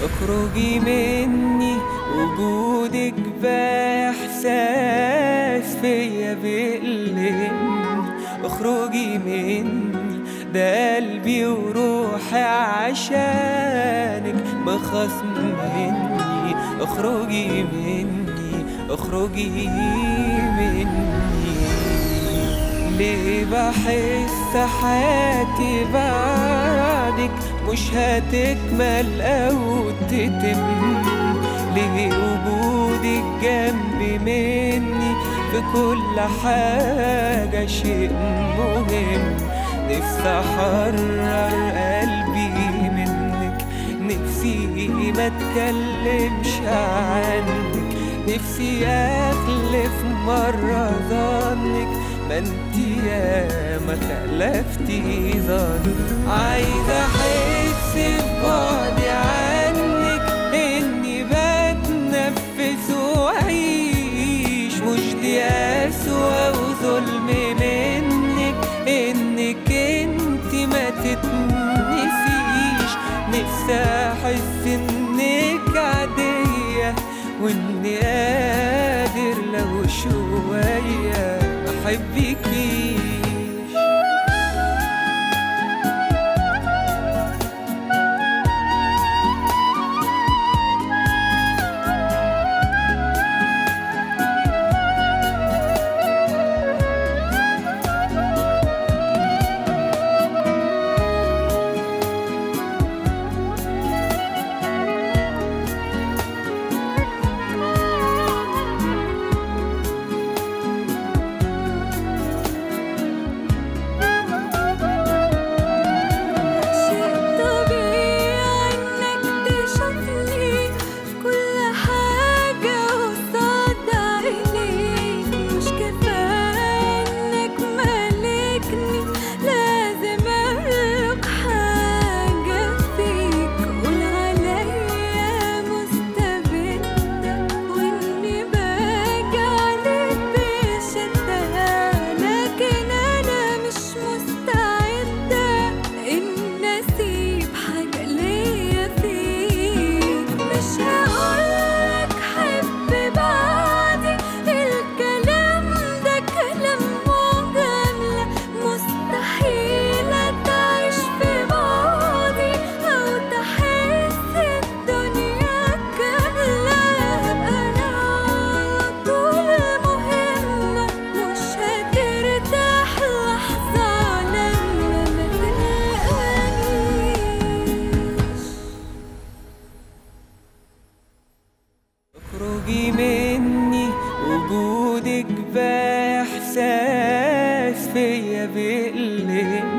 اخرجي مني وجودك بإحساس فيا بيقلقني اخرجي مني ده قلبي وروحي عشانك بخصم مني اخرجي مني اخرجي مني ليه بحس حياتي بعدك مش هتكمل او تتم ليه وجودك جنبي مني في كل حاجة شيء مهم نفسي احرر قلبي منك نفسي ما اتكلمش عنك نفسي اخلف مرة ظنك ما انت يا ما خلفتي ظن عايز احس ببعدي عنك اني بتنفس واعيش مش دي اسوأ وظلم منك انك انت ما تتنسيش نفسي احس انك عادية واني قادر لو شوية ما احبكيش شيء طبيعي انك تشوفني في كل حاجة قصاد عينيك مش كفاية انك مالكني لازم املك حاجة فيك قول عليا مستبدة واني باجي عليك بشدة لكن انا مش مستعدة ان اسيب حاجة ليا فيك مش هقولك حب بعدي الكلام ده كلام مجاملة مستحيل تعيش في بعضي او تحس الدنيا كاملة انا على طول مهمة مش هترتاح لحظة لما ما تلقانيش اخرجي مني وجودك بإحساس فيا بيقلقني